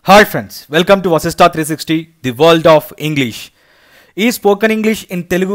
hi friends welcome to Vasista three sixty the world of English ఈ spoken English in Telugu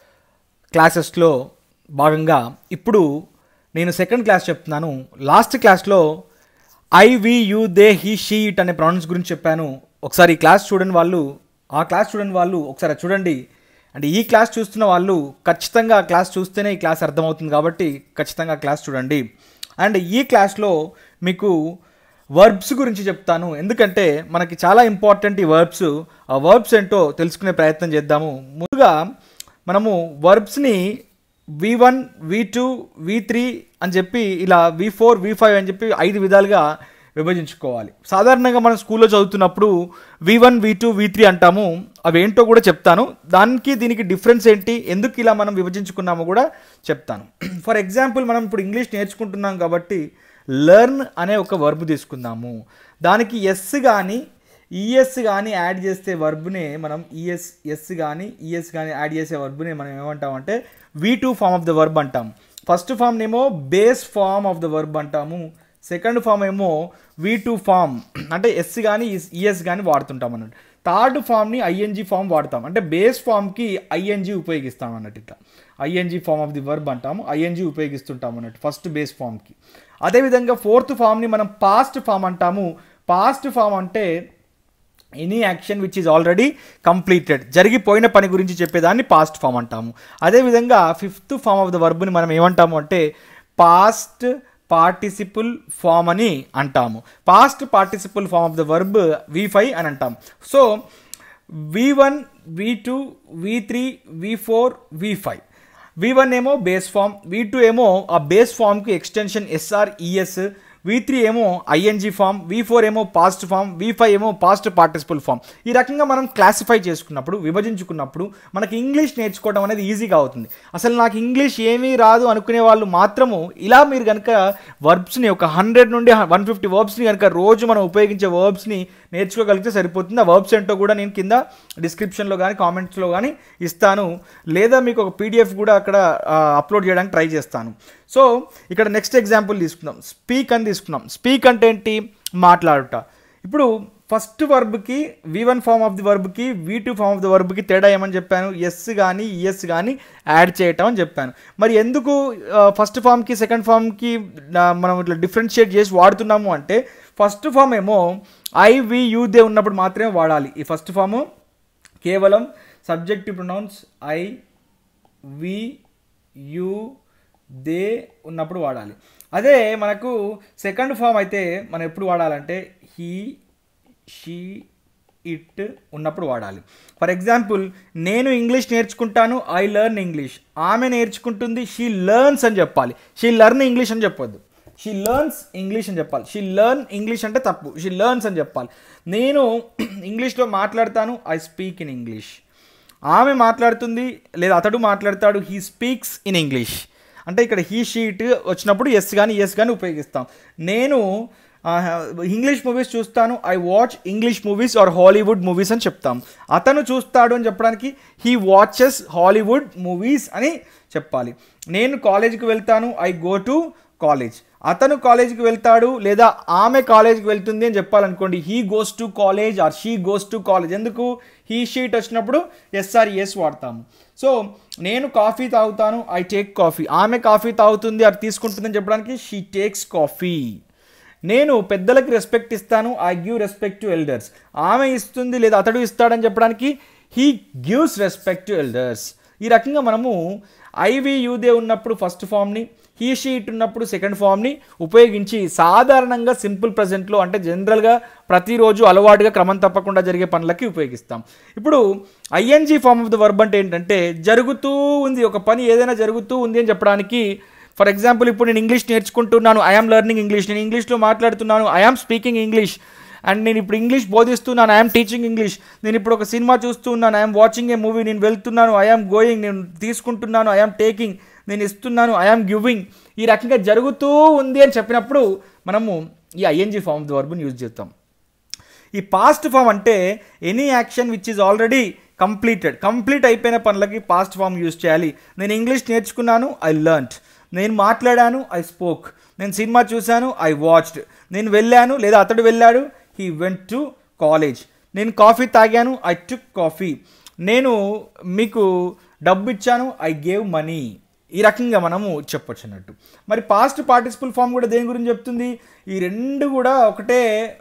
క్లాసెస్లో భాగంగా ఇప్పుడు నేను సెకండ్ క్లాస్ చెప్తున్నాను లాస్ట్ క్లాస్లో I we you they he she it అనే ప్రొనౌన్స్ గురించి చెప్పాను ఒకసారి ఈ క్లాస్ చూడని వాళ్ళు ఆ క్లాస్ చూడని వాళ్ళు ఒకసారి అది చూడండి అంటే ఈ క్లాస్ చూస్తున్న వాళ్ళు ఖచ్చితంగా ఆ క్లాస్ చూస్తేనే ఈ క్లాస్ అర్థమవుతుంది కాబట్టి ఖచ్చితంగా ఆ క్లాస్ చూడండి అండ్ ఈ క్లాస్లో మీకు వర్బ్స్ గురించి చెప్తాను ఎందుకంటే మనకి చాలా ఇంపార్టెంట్ ఈ వర్బ్స్ ఆ వర్బ్స్ ఏంటో తెలుసుకునే ప్రయత్నం చేద్దాము ముందుగా మనము వర్బ్స్ని V one V two V three అని చెప్పి ఇలా వి ఫోర్ వి ఫైవ్ అని చెప్పి ఐదు విధాలుగా విభజించుకోవాలి సాధారణంగా మనం స్కూల్లో చదువుతున్నప్పుడు V one V two V three అంటాము అవి ఏంటో కూడా చెప్తాను దానికి దీనికి డిఫరెన్స్ ఏంటి ఎందుకు ఇలా మనం విభజించుకున్నామో కూడా చెప్తాను ఫర్ ఎగ్జాంపుల్ మనం ఇప్పుడు ఇంగ్లీష్ నేర్చుకుంటున్నాం కాబట్టి లెర్న్ అనే ఒక వర్బ్ తీసుకుందాము దానికి ఎస్ కానీ ఈఎస్ కానీ యాడ్ చేస్తే వర్బ్నే మనం ఈఎస్ ఎస్ కానీ ఈఎస్ కానీ యాడ్ చేసే వర్బ్నే మనం ఏమంటామంటే V two form of the verb అంటాం ఫస్ట్ ఫామ్ ఏమో base form of the verb అంటాము సెకండ్ ఫామ్ ఏమో వి టూ ఫామ్ అంటే ఎస్ కానీ ఈఎస్ కానీ వాడుతుంటాం అన్నట్టు థర్డ్ ఫామ్ని ఐఎన్జీ ఫామ్ వాడతాం అంటే బేస్ ఫామ్కి ఐఎన్జీ ఉపయోగిస్తాం అన్నట్టు ఇట్లా ING form of the verb అంటాము ఐఎన్జీ ఉపయోగిస్తుంటాం అన్నట్టు ఫస్ట్ బేస్ ఫామ్కి అదేవిధంగా ఫోర్త్ ఫామ్ని మనం పాస్ట్ ఫామ్ అంటాము పాస్ట్ ఫామ్ అంటే any action which is already completed జరిగిపోయిన పని గురించి చెప్పేదాన్ని పాస్ట్ ఫామ్ అంటాము అదేవిధంగా ఫిఫ్త్ ఫామ్ ఆఫ్ ద వర్బ్ని మనం ఏమంటాము అంటే పాస్ట్ పార్టిసిపుల్ ఫామ్ అని అంటాము past participle form of the verb V five అని అంటాం so V one V two V three వి four V five V one ఏమో బేస్ ఫామ్ వి టూ ఏమో ఆ బేస్ ఫామ్కి extension S or ES V three ఏమో ING form V four ఏమో past form V five ఏమో past participle form ఈ రకంగా మనం క్లాసిఫై చేసుకున్నప్పుడు విభజించుకున్నప్పుడు మనకి ఇంగ్లీష్ నేర్చుకోవడం అనేది ఈజీగా అవుతుంది అసలు నాకు ఇంగ్లీష్ ఏమీ రాదు అనుకునే వాళ్ళు మాత్రము ఇలా మీరు కనుక వర్బ్స్ని ఒక హండ్రెడ్ నుండి వన్ ఫిఫ్టీ వర్బ్స్ని కనుక రోజు మనం ఉపయోగించే వర్బ్స్ని నేర్చుకోగలిగితే సరిపోతుంది ఆ వర్బ్స్ ఏంటో కూడా నేను కింద డిస్క్రిప్షన్లో కానీ కామెంట్స్లో కానీ ఇస్తాను లేదా మీకు ఒక పీడిఎఫ్ కూడా అక్కడ అప్లోడ్ చేయడానికి ట్రై చేస్తాను సో ఇక్కడ నెక్స్ట్ ఎగ్జాంపుల్ తీసుకుందాం స్పీక్ అని తీసుకున్నాం స్పీక్ అంటే ఏంటి మాట్లాడుట ఇప్పుడు ఫస్ట్ వర్బ్కి V one form of the వర్బ్కి V two form of the వర్బ్కి తేడా ఏమని చెప్పాను ఎస్ కానీ ఈఎస్ కానీ యాడ్ చేయటం అని చెప్పాను మరి ఎందుకు ఫస్ట్ ఫామ్కి సెకండ్ ఫామ్కి మనం ఇట్లా డిఫరెన్షియేట్ చేసి వాడుతున్నాము అంటే ఫస్ట్ ఫామ్ ఏమో ఐ వి యూ దే ఉన్నప్పుడు మాత్రమే వాడాలి ఈ ఫస్ట్ ఫాము కేవలం subjective pronouns I we you they ఉన్నప్పుడు వాడాలి అదే మనకు సెకండ్ ఫామ్ అయితే మనం ఎప్పుడు వాడాలంటే హీ షీ ఇట్ ఉన్నప్పుడు వాడాలి ఫర్ ఎగ్జాంపుల్ నేను ఇంగ్లీష్ నేర్చుకుంటాను ఐ లెర్న్ ఇంగ్లీష్ ఆమె నేర్చుకుంటుంది షీ లెర్న్స్ అని చెప్పాలి షీ లెర్న్ ఇంగ్లీష్ అని చెప్పొద్దు షీ లెర్న్స్ ఇంగ్లీష్ అని చెప్పాలి షీ లెర్న్ ఇంగ్లీష్ అంటే తప్పు షీ లెర్న్స్ అని చెప్పాలి నేను ఇంగ్లీష్లో మాట్లాడతాను ఐ స్పీక్ ఇన్ ఇంగ్లీష్ ఆమె మాట్లాడుతుంది లేదా అతడు మాట్లాడతాడు హీ స్పీక్స్ ఇన్ ఇంగ్లీష్ అంటే ఇక్కడ హీ షీట్ వచ్చినప్పుడు ఎస్ కానీ ఎస్ కానీ ఉపయోగిస్తాం నేను ఇంగ్లీష్ మూవీస్ చూస్తాను I watch English movies or Hollywood movies అని చెప్తాం అతను చూస్తాడు అని చెప్పడానికి హీ వాచెస్ హాలీవుడ్ మూవీస్ అని చెప్పాలి నేను కాలేజీకి వెళ్తాను ఐ గో టు కాలేజ్ అతను కాలేజీకి వెళ్తాడు లేదా ఆమె కాలేజీకి వెళ్తుంది అని చెప్పాలనుకోండి he goes to college or she goes to college ఎందుకు హీ షీట్ వచ్చినప్పుడు ఎస్ఆర్ ఎస్ వాడతాము సో నేను కాఫీ తాగుతాను ఐ టేక్ కాఫీ ఆమె కాఫీ తాగుతుంది అది తీసుకుంటుందని చెప్పడానికి షీ టేక్స్ కాఫీ నేను పెద్దలకి రెస్పెక్ట్ ఇస్తాను I give respect to elders ఆమె ఇస్తుంది లేదా అతడు ఇస్తాడని చెప్పడానికి he gives respect to elders ఈ రకంగా మనము ఐవి యూదే ఉన్నప్పుడు ఫస్ట్ ఫామ్ని హీ షీట్ ఉన్నప్పుడు సెకండ్ ఫామ్ని ఉపయోగించి సాధారణంగా సింపుల్ ప్రజెంట్లో అంటే జనరల్గా ప్రతిరోజు అలవాటుగా క్రమం తప్పకుండా జరిగే పనులకి ఉపయోగిస్తాం ఇప్పుడు ING form of the verb అంటే ఏంటంటే జరుగుతూ ఉంది ఒక పని ఏదైనా జరుగుతూ ఉంది అని చెప్పడానికి ఫర్ ఎగ్జాంపుల్ ఇప్పుడు నేను ఇంగ్లీష్ నేర్చుకుంటున్నాను ఐఆమ్ లెర్నింగ్ ఇంగ్లీష్ నేను ఇంగ్లీష్లో మాట్లాడుతున్నాను ఐఆమ్ స్పీకింగ్ ఇంగ్లీష్ అండ్ నేను ఇప్పుడు ఇంగ్లీష్ బోధిస్తున్నాను ఐఎమ్ టీచింగ్ ఇంగ్లీష్ నేను ఇప్పుడు ఒక సినిమా చూస్తున్నాను ఐఎమ్ వాచింగ్ ఏ మూవీ నేను వెళ్తున్నాను ఐఆమ్ గోయింగ్ నేను తీసుకుంటున్నాను ఐఆమ్ టేకింగ్ నేను ఇస్తున్నాను ఐఆమ్ గివింగ్ ఈ రకంగా జరుగుతూ ఉంది అని చెప్పినప్పుడు మనము ఈ ఐఎన్జీ ఫామ్ ది వర్బ్ని యూజ్ చేస్తాం ఈ పాస్ట్ ఫామ్ అంటే any action which is already completed complete అయిపోయిన పనులకి పాస్ట్ ఫామ్ యూజ్ చేయాలి నేను ఇంగ్లీష్ నేర్చుకున్నాను ఐ లర్న్ట్ నేను మాట్లాడాను ఐ స్పోక్ నేను సినిమా చూశాను ఐ వాచ్డ్ నేను వెళ్ళాను లేదా అతడు వెళ్ళాడు హీ వెంట్ టు కాలేజ్ నేను కాఫీ తాగాను ఐ టుక్ కాఫీ నేను మీకు డబ్బు ఇచ్చాను ఐ గేవ్ మనీ ఈ రకంగా మనము చెప్పొచ్చు అన్నట్టు మరి పాస్ట్ పార్టిసిపల్ ఫామ్ కూడా దేని గురించి చెప్తుంది ఈ రెండు కూడా ఒకటే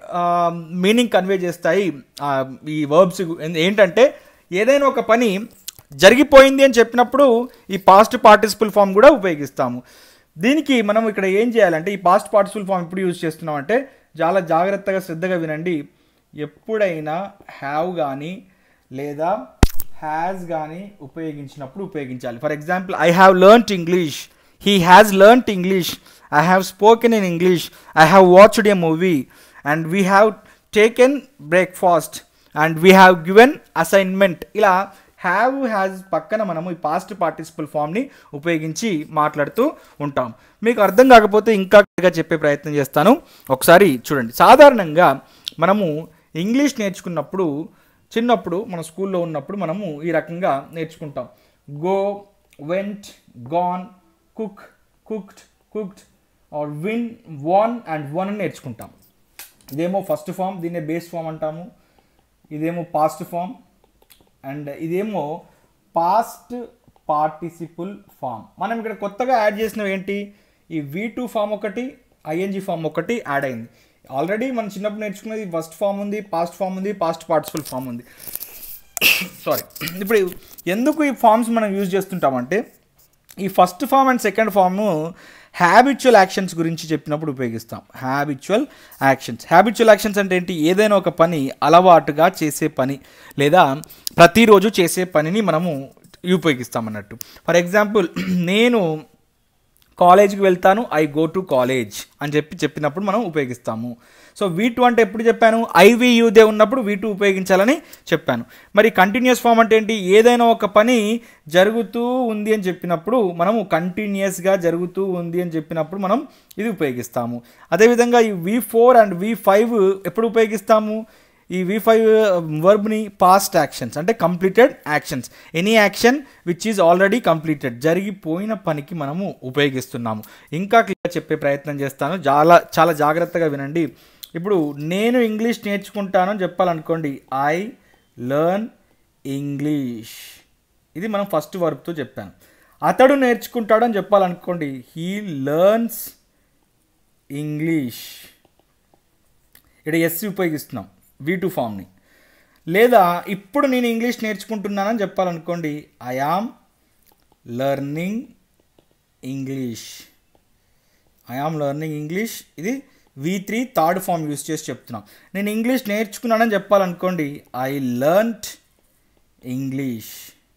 మీనింగ్ కన్వే చేస్తాయి ఆ, ఈ వర్బ్స్ ఏంటంటే ఏదైనా ఒక పని జరిగిపోయింది అని చెప్పినప్పుడు ఈ పాస్ట్ పార్టిసిపల్ ఫామ్ కూడా ఉపయోగిస్తాము దీనికి మనం ఇక్కడ ఏం చేయాలంటే ఈ పాస్ట్ పార్టిసిపల్ ఫామ్ ఎప్పుడు యూజ్ చేస్తున్నాం అంటే చాలా జాగ్రత్తగా శ్రద్ధగా వినండి ఎప్పుడైనా హ్యావ్ కానీ లేదా హ్యాస్ కానీ ఉపయోగించినప్పుడు ఉపయోగించాలి for example I have learnt English he has learnt English I have spoken in English I have watched a movie and we have taken breakfast and we have given assignment ఇలా have has పక్కన మనము ఈ past participle ఫామ్ని ఉపయోగించి మాట్లాడుతూ ఉంటాం మీకు అర్థం కాకపోతే ఇంకా clear గా చెప్పే ప్రయత్నం చేస్తాను ఒకసారి చూడండి సాధారణంగా మనము ఇంగ్లీష్ నేర్చుకున్నప్పుడు చిన్నప్పుడు మన స్కూల్లో ఉన్నప్పుడు మనము ఈ రకంగా నేర్చుకుంటాం go went gone cook cooked cooked or win won and won అని నేర్చుకుంటాం ఇదేమో ఫస్ట్ ఫామ్ దీన్నే బేస్ ఫామ్ అంటాము ఇదేమో పాస్ట్ ఫామ్ అండ్ ఇదేమో పాస్ట్ పార్టిసిపుల్ ఫామ్ మనం ఇక్కడ కొత్తగా యాడ్ చేసినవి ఏంటి ఈ వి టూ ఫామ్ ఒకటి ఐఎన్జి ఫామ్ ఒకటి యాడ్ అయింది ఆల్రెడీ మనం చిన్నప్పుడు నేర్చుకున్నది ఫస్ట్ ఫామ్ ఉంది పాస్ట్ ఫామ్ ఉంది పాస్ట్ పార్టిసిపుల్ ఫామ్ ఉంది సారీ ఇప్పుడు ఎందుకు ఈ ఫామ్స్ మనం యూజ్ చేస్తుంటామంటే ఈ first form and second form habitual actions గురించి చెప్పినప్పుడు ఉపయోగిస్తాం హ్యాబిచువల్ యాక్షన్స్ హ్యాబిచువల్ యాక్షన్స్ అంటే ఏంటి ఏదైనా ఒక పని అలవాటుగా చేసే పని లేదా ప్రతిరోజు చేసే పనిని మనము ఉపయోగిస్తాం అన్నట్టు ఫర్ ఎగ్జాంపుల్ నేను కాలేజ్కి వెళ్తాను ఐ గో టు కాలేజ్ అని చెప్పి చెప్పినప్పుడు మనం ఉపయోగిస్తాము సో వీ టూ అంటే ఎప్పుడు చెప్పాను ఐవీయూదే ఉన్నప్పుడు వీ టూ ఉపయోగించాలని చెప్పాను మరి కంటిన్యూస్ ఫామ్ అంటే ఏంటి ఏదైనా ఒక పని జరుగుతూ ఉంది అని చెప్పినప్పుడు మనము కంటిన్యూస్గా జరుగుతూ ఉంది అని చెప్పినప్పుడు మనం ఇది ఉపయోగిస్తాము అదేవిధంగా ఈ V four and V five ఎప్పుడు ఉపయోగిస్తాము ఈ వి ఫైవ్ వర్బ్ని పాస్ట్ యాక్షన్స్ అంటే completed actions any action which is already completed జరిగిపోయిన పనికి మనము ఉపయోగిస్తున్నాము ఇంకా క్లియర్ చెప్పే ప్రయత్నం చేస్తాను చాలా చాలా జాగ్రత్తగా వినండి ఇప్పుడు నేను ఇంగ్లీష్ నేర్చుకుంటాను అని చెప్పాలనుకోండి ఐ లెర్న్ ఇంగ్లీష్ ఇది మనం ఫస్ట్ వర్బ్తో చెప్పాను అతడు నేర్చుకుంటాడు అని చెప్పాలనుకోండి హీ లెర్న్స్ ఇంగ్లీష్ ఇక్కడ ఎస్ ఉపయోగిస్తున్నాం వి టూ ఫామ్ని లేదా ఇప్పుడు నేను ఇంగ్లీష్ నేర్చుకుంటున్నానని చెప్పాలనుకోండి I am learning English I am learning English ఇది V three third form use చేసి చెప్తున్నాం నేను ఇంగ్లీష్ నేర్చుకున్నానని చెప్పాలనుకోండి I learnt English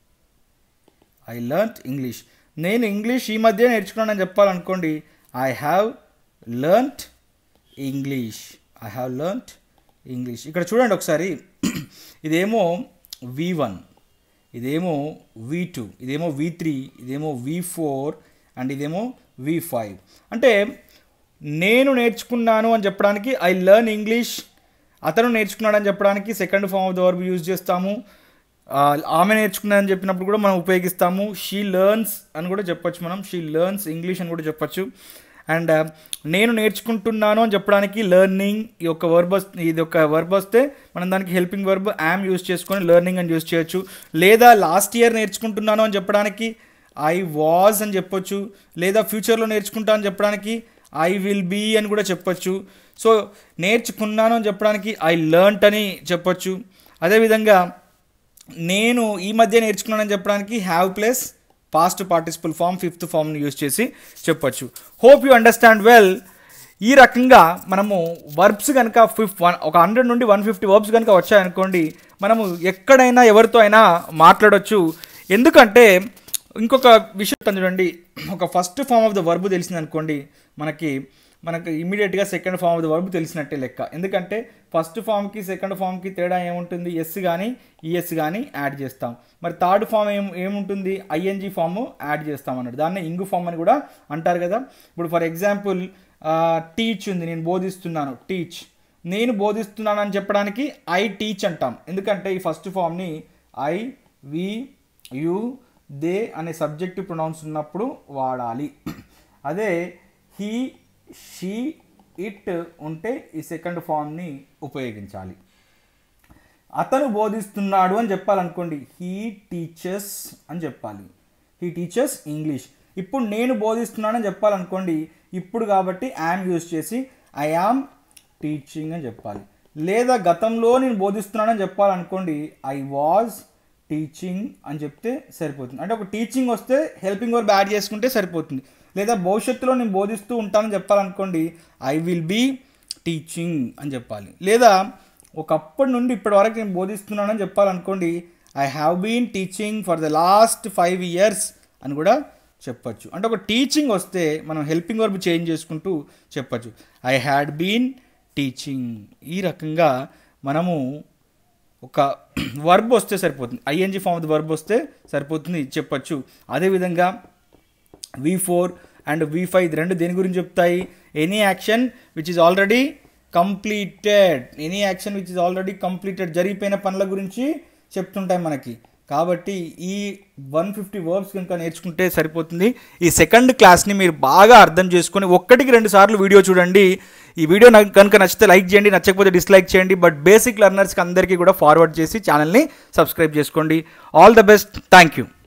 I learnt English నేను ఇంగ్లీష్ ఈ మధ్య నేర్చుకున్నానని చెప్పాలనుకోండి I have learnt English I have learnt English ఇక్కడ చూడండి ఒకసారి ఇదేమో వి వన్ ఇదేమో వి టూ ఇదేమో వి త్రీ ఇదేమో వి ఫోర్ అండ్ ఇదేమో వి ఫైవ్ అంటే నేను నేర్చుకున్నాను అని చెప్పడానికి ఐ లెర్న్ ఇంగ్లీష్ అతను నేర్చుకున్నాడని చెప్పడానికి second form of the verb use చేస్తాము ఆ, ఆమె నేర్చుకున్నారని చెప్పినప్పుడు కూడా మనం ఉపయోగిస్తాము షీ లెర్న్స్ అని కూడా చెప్పొచ్చు మనం షీ లెర్న్స్ ఇంగ్లీష్ అని కూడా చెప్పొచ్చు అండ్ నేను నేర్చుకుంటున్నాను అని చెప్పడానికి లెర్నింగ్ ఈ యొక్క వర్బ్ ఇది ఒక వర్బ్ వస్తే మనం దానికి హెల్పింగ్ వర్బ్ యామ్ యూజ్ చేసుకొని లెర్నింగ్ అని యూజ్ చేయొచ్చు లేదా లాస్ట్ ఇయర్ నేర్చుకుంటున్నాను అని చెప్పడానికి ఐ వాజ్ అని చెప్పొచ్చు లేదా ఫ్యూచర్లో నేర్చుకుంటా అని చెప్పడానికి ఐ విల్ బీ అని కూడా చెప్పొచ్చు సో నేర్చుకున్నాను అని చెప్పడానికి ఐ లెర్న్ట్ అని చెప్పొచ్చు అదేవిధంగా నేను ఈ మధ్య నేర్చుకున్నానని చెప్పడానికి have plus past participle form fifth ఫామ్ని యూజ్ చేసి చెప్పొచ్చు హోప్ యూ అండర్స్టాండ్ వెల్ ఈ రకంగా మనము వర్బ్స్ కనుక ఫిఫ్ వన్ ఒక హండ్రెడ్ నుండి వన్ ఫిఫ్టీ వర్బ్స్ కనుక వచ్చాయనుకోండి మనము ఎక్కడైనా ఎవరితో అయినా మాట్లాడొచ్చు ఎందుకంటే ఇంకొక విషయం చెప్తాను చూడండి ఒక first form of the verb తెలిసింది అనుకోండి మనకి మనకి ఇమీడియట్గా second form of the verb తెలిసినట్టే లెక్క ఎందుకంటే ఫస్ట్ ఫామ్కి సెకండ్ ఫామ్కి తేడా ఏముంటుంది ఎస్ కానీ ఈఎస్ కానీ యాడ్ చేస్తాం మరి థర్డ్ ఫామ్ ఏం ఏముంటుంది ఐఎన్జి ఫామ్ యాడ్ చేస్తాం అన్నట్టు దాన్ని ఇంగు ఫామ్ అని కూడా అంటారు కదా ఇప్పుడు ఫర్ ఎగ్జాంపుల్ టీచ్ ఉంది నేను బోధిస్తున్నాను టీచ్ నేను బోధిస్తున్నాను అని చెప్పడానికి ఐ టీచ్ అంటాం ఎందుకంటే ఈ ఫస్ట్ ఫామ్ని ఐ వి యు దే అనే సబ్జెక్టివ్ ప్రొనౌన్స్ ఉన్నప్పుడు వాడాలి అదే హీ షీ ఇట్ ఉంటే ఈ సెకండ్ ఫామ్ని ఉపయోగించాలి అతను బోధిస్తున్నాడు అని చెప్పాలనుకోండి హీ టీచర్స్ అని చెప్పాలి హీ టీచర్స్ ఇంగ్లీష్ ఇప్పుడు నేను బోధిస్తున్నానని చెప్పాలనుకోండి ఇప్పుడు కాబట్టి యామ్ యూజ్ చేసి ఐ యామ్ టీచింగ్ అని చెప్పాలి లేదా గతంలో నేను బోధిస్తున్నానని చెప్పాలనుకోండి ఐ వాజ్ టీచింగ్ అని చెప్తే సరిపోతుంది అంటే ఒక టీచింగ్ వస్తే హెల్పింగ్ వర్బ్ యాడ్ చేసుకుంటే సరిపోతుంది లేదా భవిష్యత్తులో నేను బోధిస్తూ ఉంటానని చెప్పాలనుకోండి ఐ విల్ బీ టీచింగ్ అని చెప్పాలి లేదా ఒకప్పటి నుండి ఇప్పటి వరకు నేను బోధిస్తున్నానని చెప్పాలనుకోండి I have been teaching for the last five years అని కూడా చెప్పచ్చు అంటే ఒక టీచింగ్ వస్తే మనం హెల్పింగ్ వర్బ్ చేంజ్ చేసుకుంటూ చెప్పచ్చు ఐ హ్యాడ్ బీన్ టీచింగ్ ఈ రకంగా మనము ఒక వర్బ్ వస్తే సరిపోతుంది ING form of the verb వస్తే సరిపోతుంది చెప్పచ్చు అదేవిధంగా V four and V five ఇది రెండు దేని గురించి చెప్తాయి any action which is already completed any action which is already completed జరిగిపోయిన పనుల గురించి చెప్తుంటాయి మనకి కాబట్టి ఈ వన్ ఫిఫ్టీ వర్బ్స్ కనుక నేర్చుకుంటే సరిపోతుంది ఈ సెకండ్ క్లాస్ని మీరు బాగా అర్థం చేసుకొని ఒక్కటికి రెండు సార్లు వీడియో చూడండి ఈ వీడియో నాకు కనుక నచ్చితే లైక్ చేయండి నచ్చకపోతే డిస్లైక్ చేయండి బట్ బేసిక్ లెర్నర్స్కి అందరికీ కూడా ఫార్వర్డ్ చేసి ఛానల్ని సబ్స్క్రైబ్ చేసుకోండి all the best thank you